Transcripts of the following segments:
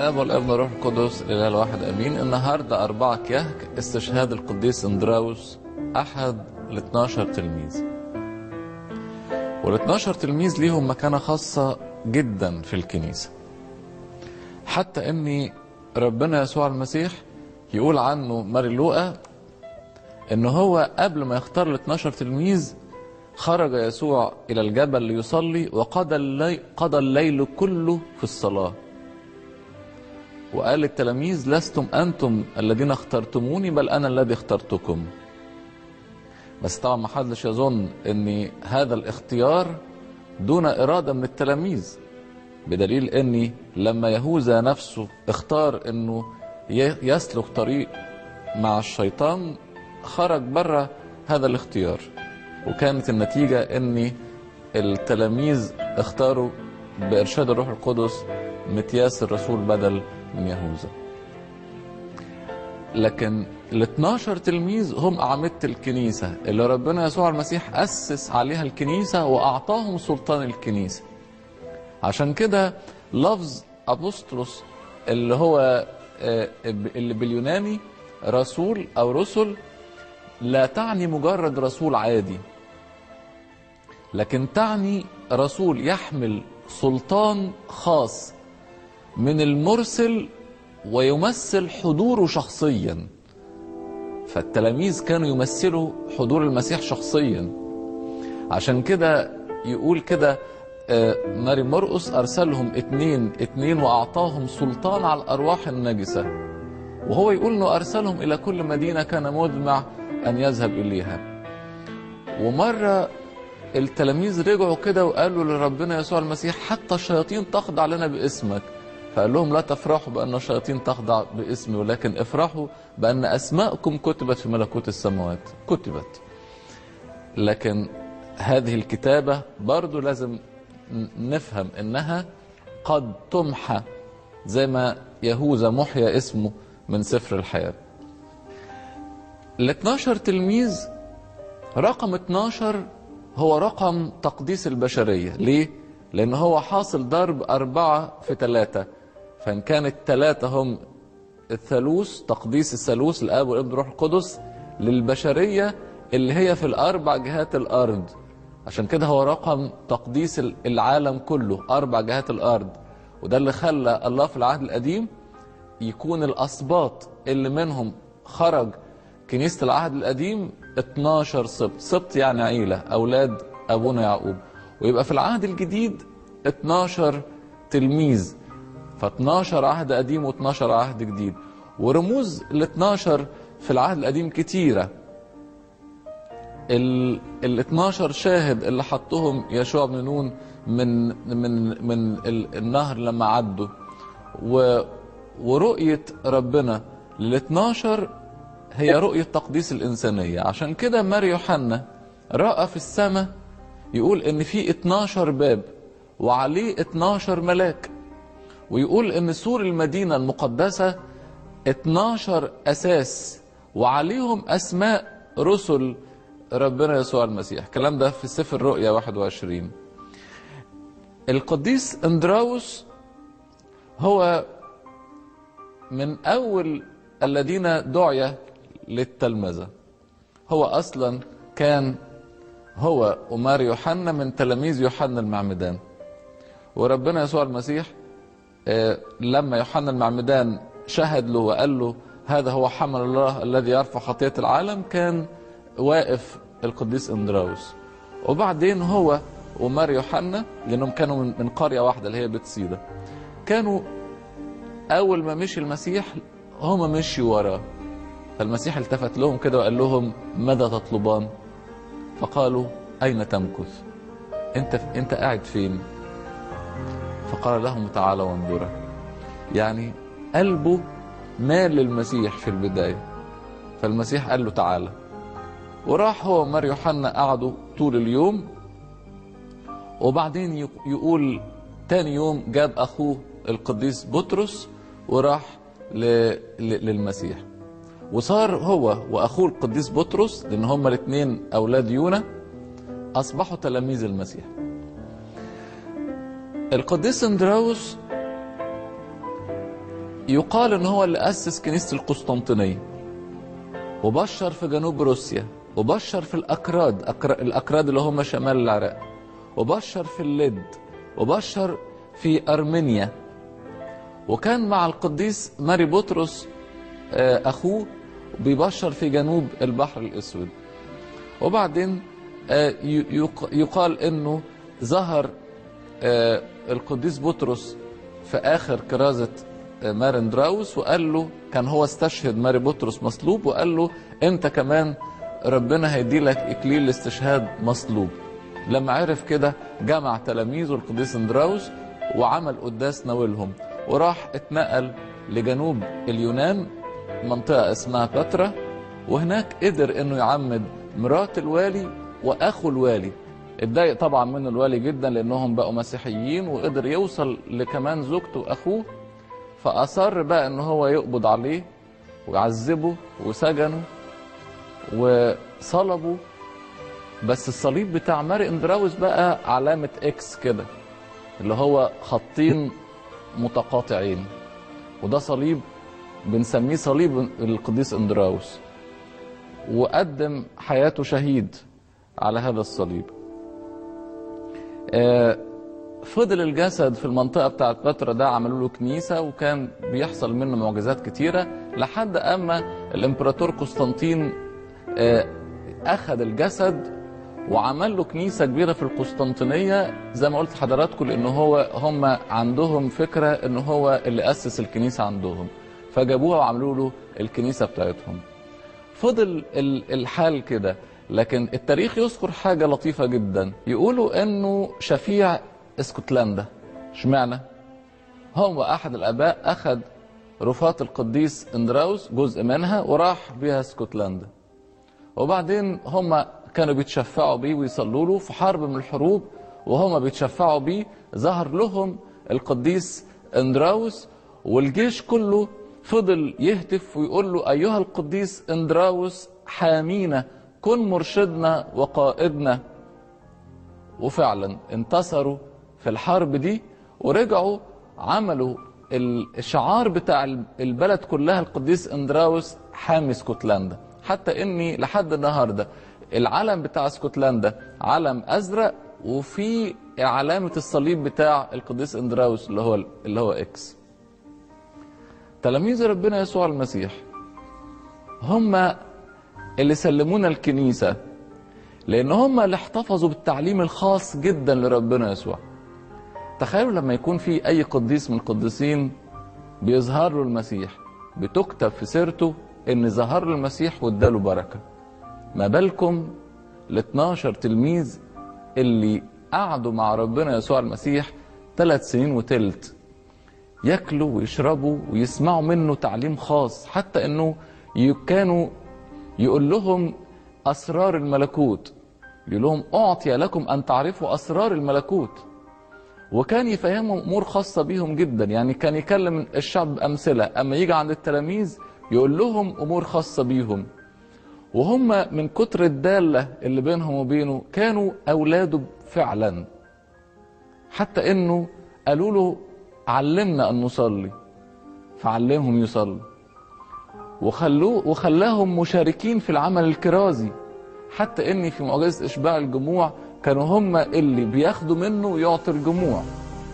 الاب والابن والروح القدس الاله الواحد امين النهارده أربعة كيهك استشهاد القديس اندراوس احد ال 12 تلميذ وال 12 تلميذ ليهم مكانه خاصه جدا في الكنيسه حتى ان ربنا يسوع المسيح يقول عنه ماري لوقا ان هو قبل ما يختار ال 12 تلميذ خرج يسوع الى الجبل ليصلي وقضى الليل, قضى الليل كله في الصلاه وقال للتلاميذ لستم انتم الذين اخترتموني بل انا الذي اخترتكم بس طبعا ما حدش يظن ان هذا الاختيار دون اراده من التلاميذ بدليل ان لما يهوذا نفسه اختار انه يسلك طريق مع الشيطان خرج بره هذا الاختيار وكانت النتيجه ان التلاميذ اختاروا بارشاد الروح القدس متياس الرسول بدل من يهوذا لكن ال 12 تلميذ هم أعمدة الكنيسة اللي ربنا يسوع المسيح أسس عليها الكنيسة وأعطاهم سلطان الكنيسة عشان كده لفظ أبسطلس اللي هو اللي باليوناني رسول أو رسل لا تعني مجرد رسول عادي لكن تعني رسول يحمل سلطان خاص من المرسل ويمثل حضوره شخصيا فالتلاميذ كانوا يمثلوا حضور المسيح شخصيا عشان كده يقول كده ماري مرقس أرسلهم اتنين اتنين وأعطاهم سلطان على الأرواح النجسة وهو يقول أنه أرسلهم إلى كل مدينة كان مدمع أن يذهب إليها ومرة التلاميذ رجعوا كده وقالوا لربنا يسوع المسيح حتى الشياطين تخضع لنا باسمك فقال لهم لا تفرحوا بأن الشياطين تخضع باسمي ولكن افرحوا بأن أسماءكم كتبت في ملكوت السماوات كتبت لكن هذه الكتابة برضو لازم نفهم إنها قد تمحى زي ما يهوذا محيا اسمه من سفر الحياة ال 12 تلميذ رقم 12 هو رقم تقديس البشرية ليه؟ لأن هو حاصل ضرب أربعة في ثلاثة فإن كان الثلاثة هم الثالوث تقديس الثالوث الآب والابن والروح القدس للبشرية اللي هي في الأربع جهات الأرض عشان كده هو رقم تقديس العالم كله أربع جهات الأرض وده اللي خلى الله في العهد القديم يكون الأسباط اللي منهم خرج كنيسة العهد القديم 12 سبط سبط يعني عيلة أولاد أبونا يعقوب ويبقى في العهد الجديد 12 تلميذ ف 12 عهد قديم و12 عهد جديد ورموز ال 12 في العهد القديم كتيرة ال 12 شاهد اللي حطهم يشوع بن نون من من من النهر لما عدوا و ورؤية ربنا لل 12 هي رؤية تقديس الإنسانية عشان كده ماري يوحنا رأى في السماء يقول ان في 12 باب وعليه 12 ملاك ويقول ان سور المدينة المقدسة 12 اساس وعليهم اسماء رسل ربنا يسوع المسيح الكلام ده في سفر الرؤيا 21 القديس اندراوس هو من اول الذين دعي للتلمذة هو اصلا كان هو ومار يوحنا من تلاميذ يوحنا المعمدان وربنا يسوع المسيح لما يوحنا المعمدان شهد له وقال له هذا هو حمل الله الذي يرفع خطية العالم كان واقف القديس اندراوس وبعدين هو ومار يوحنا لانهم كانوا من قرية واحدة اللي هي بتسيدا كانوا اول ما مشي المسيح هما مشيوا وراه فالمسيح التفت لهم كده وقال لهم ماذا تطلبان فقالوا أين تمكث أنت أنت قاعد فين فقال لهم تعالوا وانظرا يعني قلبه مال للمسيح في البداية فالمسيح قال له تعالى وراح هو ومار يوحنا قعدوا طول اليوم وبعدين يقول تاني يوم جاب أخوه القديس بطرس وراح للمسيح وصار هو واخوه القديس بطرس لان هما الاثنين اولاد يونا اصبحوا تلاميذ المسيح القديس اندراوس يقال ان هو اللي اسس كنيسه القسطنطينيه وبشر في جنوب روسيا وبشر في الاكراد أكر... الاكراد اللي هم شمال العراق وبشر في اللد وبشر في ارمينيا وكان مع القديس ماري بطرس آه، اخوه بيبشر في جنوب البحر الاسود وبعدين آه، ي- يق- يقال انه ظهر آه، القديس بطرس في اخر كرازه آه، مارن دراوس وقال له كان هو استشهد ماري بطرس مصلوب وقال له انت كمان ربنا هيدي لك اكليل الاستشهاد مصلوب لما عرف كده جمع تلاميذه القديس اندراوس وعمل قداس ناولهم وراح اتنقل لجنوب اليونان منطقة اسمها باترا وهناك قدر انه يعمد مرات الوالي واخو الوالي اتضايق طبعا من الوالي جدا لانهم بقوا مسيحيين وقدر يوصل لكمان زوجته واخوه فاصر بقى ان هو يقبض عليه ويعذبه وسجنه وصلبه بس الصليب بتاع ماري اندراوس بقى علامة اكس كده اللي هو خطين متقاطعين وده صليب بنسميه صليب القديس اندراوس وقدم حياته شهيد على هذا الصليب آه، فضل الجسد في المنطقة بتاعت بترا ده عملوا له كنيسة وكان بيحصل منه معجزات كتيرة لحد أما الإمبراطور قسطنطين آه، أخذ الجسد وعمل له كنيسة كبيرة في القسطنطينية زي ما قلت لحضراتكم لأن هو هم عندهم فكرة إن هو اللي أسس الكنيسة عندهم فجابوها وعملوا له الكنيسة بتاعتهم فضل ال- الحال كده لكن التاريخ يذكر حاجة لطيفة جدا يقولوا انه شفيع اسكتلندا اشمعنى هو احد الاباء اخذ رفات القديس اندراوس جزء منها وراح بيها اسكتلندا وبعدين هم كانوا بيتشفعوا بيه ويصلوا له في حرب من الحروب وهم بيتشفعوا بيه ظهر لهم القديس اندراوس والجيش كله فضل يهتف ويقول له ايها القديس اندراوس حامينا كن مرشدنا وقائدنا وفعلا انتصروا في الحرب دي ورجعوا عملوا الشعار بتاع البلد كلها القديس اندراوس حامي اسكتلندا حتى اني لحد النهارده العلم بتاع اسكتلندا علم ازرق وفي علامه الصليب بتاع القديس اندراوس اللي هو اللي هو اكس تلاميذ ربنا يسوع المسيح هم اللي سلمونا الكنيسه لان هم اللي احتفظوا بالتعليم الخاص جدا لربنا يسوع تخيلوا لما يكون في اي قديس من القديسين بيظهر له المسيح بتكتب في سيرته ان ظهر له المسيح واداله بركه ما بالكم ال 12 تلميذ اللي قعدوا مع ربنا يسوع المسيح ثلاث سنين وتلت ياكلوا ويشربوا ويسمعوا منه تعليم خاص حتى انه كانوا يقول لهم اسرار الملكوت يقول لهم اعطي لكم ان تعرفوا اسرار الملكوت وكان يفهمهم امور خاصه بيهم جدا يعني كان يكلم الشعب امثله اما يجي عند التلاميذ يقول لهم امور خاصه بيهم وهم من كتر الداله اللي بينهم وبينه كانوا اولاده فعلا حتى انه قالوا له علمنا ان نصلي فعلمهم يصلوا وخلوه وخلاهم مشاركين في العمل الكرازي حتى اني في معجزه اشباع الجموع كانوا هم اللي بياخدوا منه ويعطي الجموع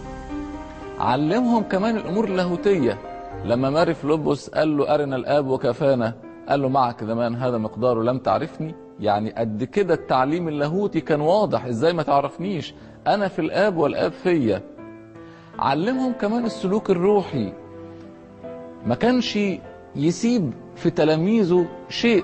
علمهم كمان الامور اللاهوتيه لما ماري فلوبوس قال له ارنا الاب وكفانا قال له معك زمان هذا مقداره لم تعرفني يعني قد كده التعليم اللاهوتي كان واضح ازاي ما تعرفنيش انا في الاب والاب فيا علمهم كمان السلوك الروحي ما كانش يسيب في تلاميذه شيء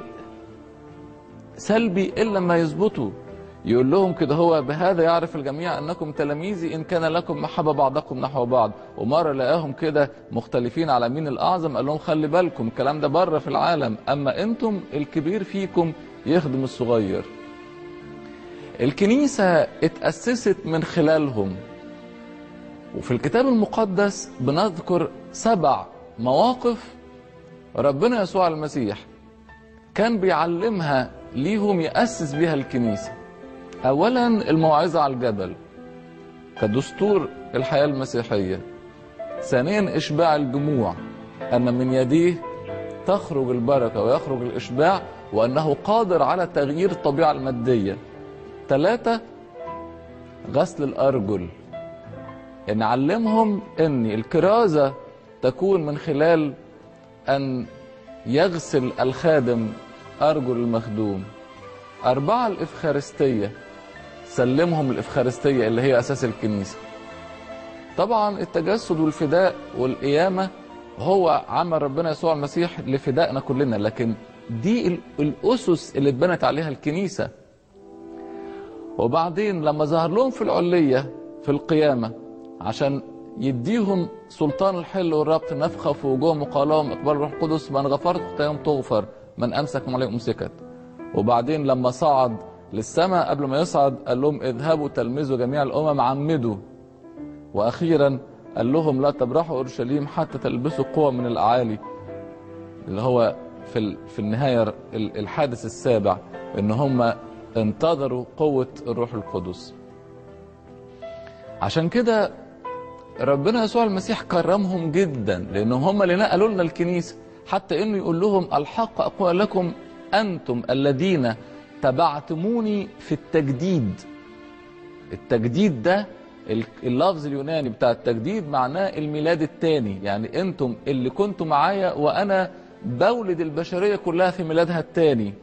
سلبي الا لما يظبطه يقول لهم كده هو بهذا يعرف الجميع انكم تلاميذي ان كان لكم محبه بعضكم نحو بعض ومره لقاهم كده مختلفين على مين الاعظم قال لهم خلي بالكم الكلام ده بره في العالم اما انتم الكبير فيكم يخدم الصغير الكنيسه اتاسست من خلالهم وفي الكتاب المقدس بنذكر سبع مواقف ربنا يسوع المسيح كان بيعلمها ليهم يأسس بيها الكنيسة أولا الموعظة على الجبل كدستور الحياة المسيحية ثانيا إشباع الجموع أن من يديه تخرج البركة ويخرج الإشباع وأنه قادر على تغيير الطبيعة المادية ثلاثة غسل الأرجل أن علمهم أن الكرازة تكون من خلال أن يغسل الخادم أرجل المخدوم أربعة الإفخارستية سلمهم الإفخارستية اللي هي أساس الكنيسة طبعا التجسد والفداء والقيامة هو عمل ربنا يسوع المسيح لفدائنا كلنا لكن دي الأسس اللي اتبنت عليها الكنيسة وبعدين لما ظهر لهم في العلية في القيامة عشان يديهم سلطان الحل والربط نفخة في وجوههم وقال لهم اقبال الروح القدس من غفرت خطاياهم تغفر من أمسك عليه أمسكت وبعدين لما صعد للسماء قبل ما يصعد قال لهم اذهبوا تلمذوا جميع الأمم عمدوا وأخيرا قال لهم لا تبرحوا أورشليم حتى تلبسوا قوة من الأعالي اللي هو في في النهاية الحادث السابع إن هم انتظروا قوة الروح القدس عشان كده ربنا يسوع المسيح كرمهم جدا لأنهم هم اللي نقلوا لنا الكنيسة حتى إنه يقول لهم الحق أقول لكم أنتم الذين تبعتموني في التجديد التجديد ده اللفظ اليوناني بتاع التجديد معناه الميلاد الثاني يعني انتم اللي كنتوا معايا وانا بولد البشريه كلها في ميلادها الثاني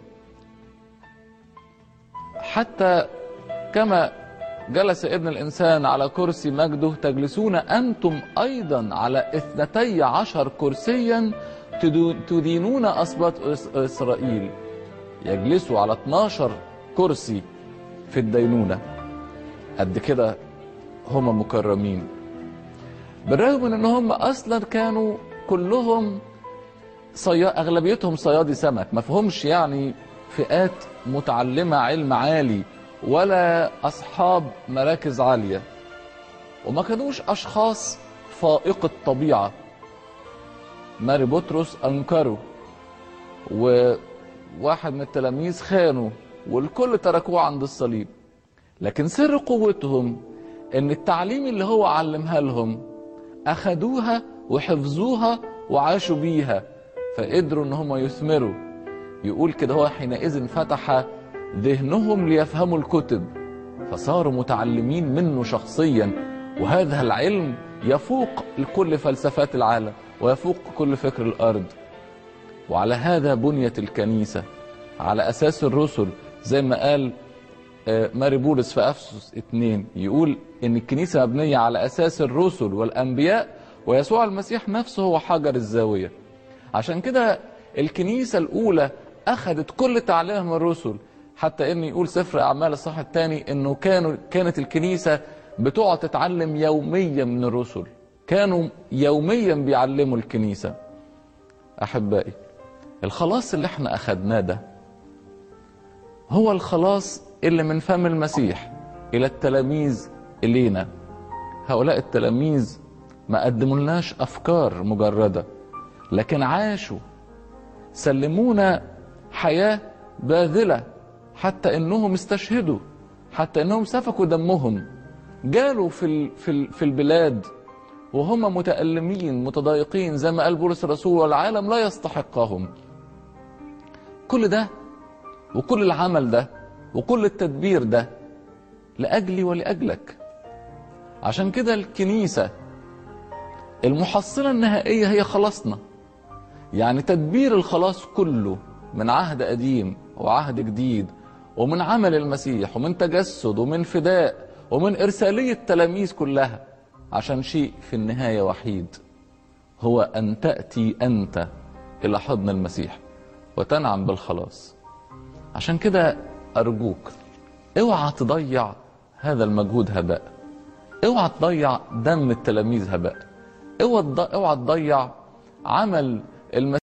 حتى كما جلس ابن الانسان على كرسي مجده تجلسون انتم ايضا على اثنتي عشر كرسيا تدينون اسباط اسرائيل يجلسوا على 12 كرسي في الدينونه قد كده هم مكرمين بالرغم من ان هم اصلا كانوا كلهم صيا... اغلبيتهم صيادي سمك ما فيهمش يعني فئات متعلمه علم عالي ولا اصحاب مراكز عاليه وما كانوش اشخاص فائق الطبيعه ماري بطرس انكره وواحد من التلاميذ خانوا والكل تركوه عند الصليب لكن سر قوتهم ان التعليم اللي هو علمها لهم اخدوها وحفظوها وعاشوا بيها فقدروا ان هم يثمروا يقول كده هو حينئذ فتح ذهنهم ليفهموا الكتب فصاروا متعلمين منه شخصيا وهذا العلم يفوق كل فلسفات العالم ويفوق كل فكر الارض وعلى هذا بنيت الكنيسه على اساس الرسل زي ما قال ماري بولس في افسس 2 يقول ان الكنيسه مبنيه على اساس الرسل والانبياء ويسوع المسيح نفسه هو حجر الزاويه عشان كده الكنيسه الاولى اخذت كل تعليمها من الرسل حتى ان يقول سفر اعمال الصح الثاني انه كانوا كانت الكنيسه بتقعد تتعلم يوميا من الرسل كانوا يوميا بيعلموا الكنيسه احبائي الخلاص اللي احنا اخذناه ده هو الخلاص اللي من فم المسيح الى التلاميذ الينا هؤلاء التلاميذ ما قدمولناش افكار مجرده لكن عاشوا سلمونا حياه باذله حتى انهم استشهدوا حتى انهم سفكوا دمهم جالوا في في في البلاد وهم متألمين متضايقين زي ما قال بولس الرسول والعالم لا يستحقهم كل ده وكل العمل ده وكل التدبير ده لأجلي ولأجلك عشان كده الكنيسة المحصلة النهائية هي خلاصنا يعني تدبير الخلاص كله من عهد قديم وعهد جديد ومن عمل المسيح ومن تجسد ومن فداء ومن إرسالية تلاميذ كلها عشان شيء في النهاية وحيد هو أن تأتي أنت إلى حضن المسيح وتنعم بالخلاص عشان كده أرجوك اوعى تضيع هذا المجهود هباء اوعى تضيع دم التلاميذ هباء اوعى تضيع عمل المسيح